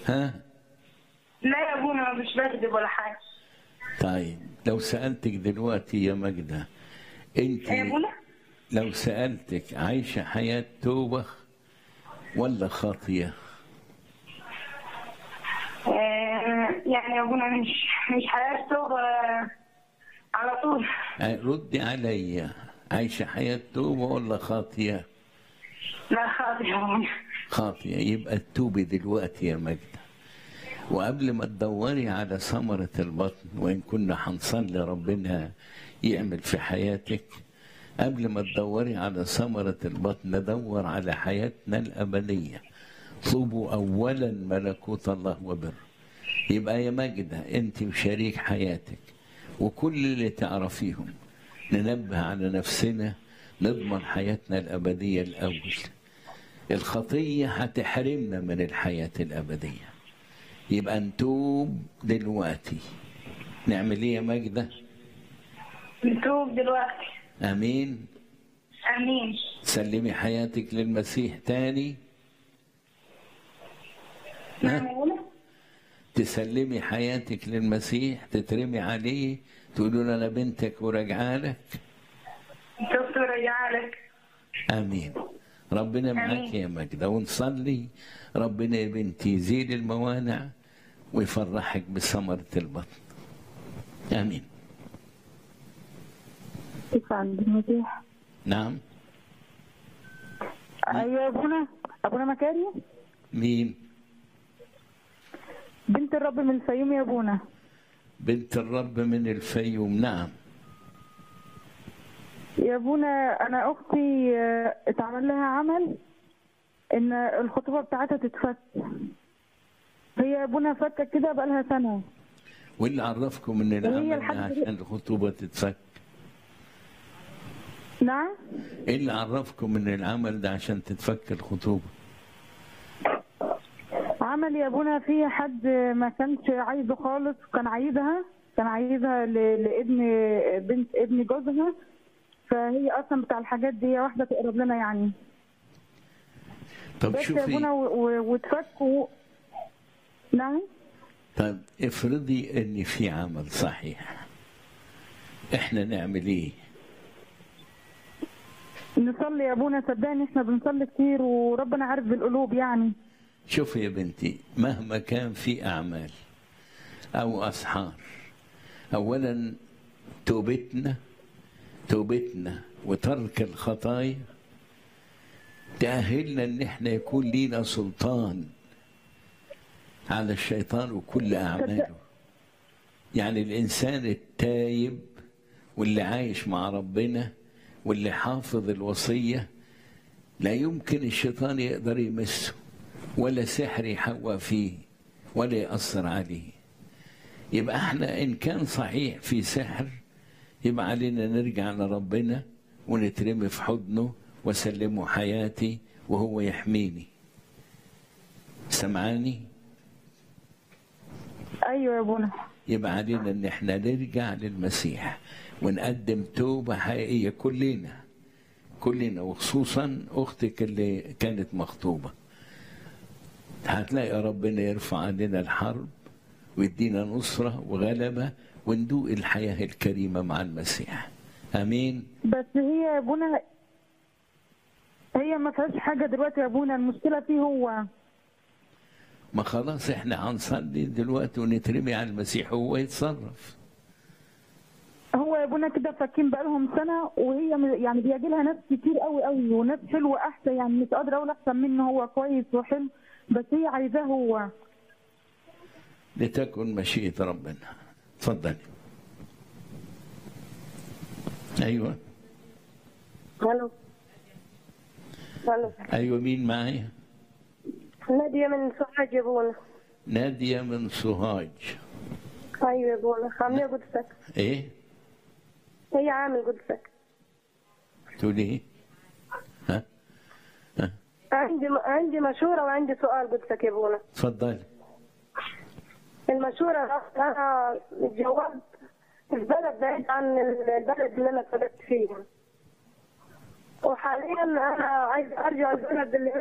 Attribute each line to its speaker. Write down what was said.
Speaker 1: ها
Speaker 2: لا يا ابونا مش بكذب ولا حاجه
Speaker 1: طيب لو سألتك دلوقتي يا ماجدة انت
Speaker 2: يا ابونا
Speaker 1: لو سألتك عايشة حياة توبة ولا خاطية
Speaker 2: آه، يعني يا ابونا مش مش حياه توبه على طول
Speaker 1: ردي عليا عايشة حياة توبة ولا خاطية
Speaker 2: لا خاطر يا ابونا
Speaker 1: خاطية يبقى تتوبي دلوقتي يا ماجدة وقبل ما تدوري على ثمرة البطن وإن كنا هنصلي ربنا يعمل في حياتك قبل ما تدوري على ثمرة البطن ندور على حياتنا الأبدية طلبوا أولا ملكوت الله وبر يبقى يا ماجدة أنت وشريك حياتك وكل اللي تعرفيهم ننبه على نفسنا نضمن حياتنا الأبدية الأول الخطية هتحرمنا من الحياة الأبدية يبقى نتوب دلوقتي نعمل ايه يا ماجدة
Speaker 2: نتوب دلوقتي
Speaker 1: امين
Speaker 2: امين
Speaker 1: سلمي حياتك للمسيح تاني
Speaker 2: نعم يا ابونا
Speaker 1: تسلمي حياتك للمسيح تترمي عليه تقولوا له انا بنتك وراجعه لك
Speaker 2: تبت ورجعلك
Speaker 1: امين ربنا معاك يا ماجدة ونصلي ربنا يا بنتي يزيل الموانع ويفرحك بثمرة البطن امين
Speaker 3: كيف عند المسيح
Speaker 1: نعم
Speaker 3: ايوه يا ابونا ابونا مكاري
Speaker 1: مين
Speaker 3: بنت الرب من الفيوم يا ابونا
Speaker 1: بنت الرب من الفيوم نعم
Speaker 3: يا ابونا انا اختي آه، اتعمل لها عمل ان الخطوبه بتاعتها تتفك هي يا ابونا فكه كده بقالها سنه
Speaker 1: واللي عرفكم ان العمل ده
Speaker 3: الحد-
Speaker 1: عشان الخطوبه تتفك
Speaker 3: نعم
Speaker 1: ايه اللي عرفكم ان العمل ده عشان تتفك الخطوبه
Speaker 3: عمل يا ابونا في حد ما كانش عايزه خالص كان عايزها كان عايزها ل- لابن بنت ابن جوزها فهي اصلا بتاع الحاجات دي واحده تقرب لنا يعني
Speaker 1: طب
Speaker 3: بس يا
Speaker 1: شوفي
Speaker 3: ابونا و- و- واتفكوا نعم
Speaker 1: طب افرضي ان في عمل صحيح احنا نعمل ايه
Speaker 3: نصلي يا ابونا صدقني احنا بنصلي كتير وربنا عارف بالقلوب يعني
Speaker 1: شوفي يا بنتي مهما كان في اعمال او اسحار اولا توبتنا توبتنا وترك الخطايا تأهلنا ان احنا يكون لينا سلطان على الشيطان وكل اعماله يعني الانسان التايب واللي عايش مع ربنا واللي حافظ الوصيه لا يمكن الشيطان يقدر يمسه ولا سحر يحوى فيه ولا يأثر عليه يبقى احنا ان كان صحيح في سحر يبقى علينا نرجع لربنا ونترمي في حضنه وسلمه حياتي وهو يحميني سمعاني
Speaker 3: ايوه يا ابونا
Speaker 1: يبقى علينا ان احنا نرجع للمسيح ونقدم توبة حقيقية كلنا كلنا وخصوصا اختك اللي كانت مخطوبة هتلاقي ربنا يرفع عننا الحرب ويدينا نصرة وغلبة وندوق الحياة الكريمة مع المسيح امين
Speaker 3: بس هي يا ابونا هي ما فيهاش حاجه دلوقتي يا ابونا المشكله فيه هو
Speaker 1: ما خلاص احنا هنصلي دلوقتي ونترمي على المسيح هو يتصرف
Speaker 3: هو يا ابونا كده فاكين بقالهم سنه وهي م- يعني بيجي لها ناس كتير قوي قوي وناس حلوه احسن يعني مش قادره اقول احسن منه هو كويس وحلو بس هي عايزاه هو
Speaker 1: لتكن مشيئة ربنا تفضلي ايوه
Speaker 4: الو الو
Speaker 1: ايوه مين معايا
Speaker 4: نادية من سوهاج يا ابونا
Speaker 1: نادية من سوهاج
Speaker 4: ايوه يا ابونا عاملة قدسك
Speaker 1: ايه
Speaker 4: هي عامل قدسك
Speaker 1: تقولي ايه ها ها
Speaker 4: عندي عندي مشورة وعندي سؤال قدسك يا ابونا
Speaker 1: تفضلي
Speaker 4: المشورة انا اتجوزت في بلد بعيد عن البلد اللي انا اتولدت فيها وحاليا انا عايز ارجع البلد اللي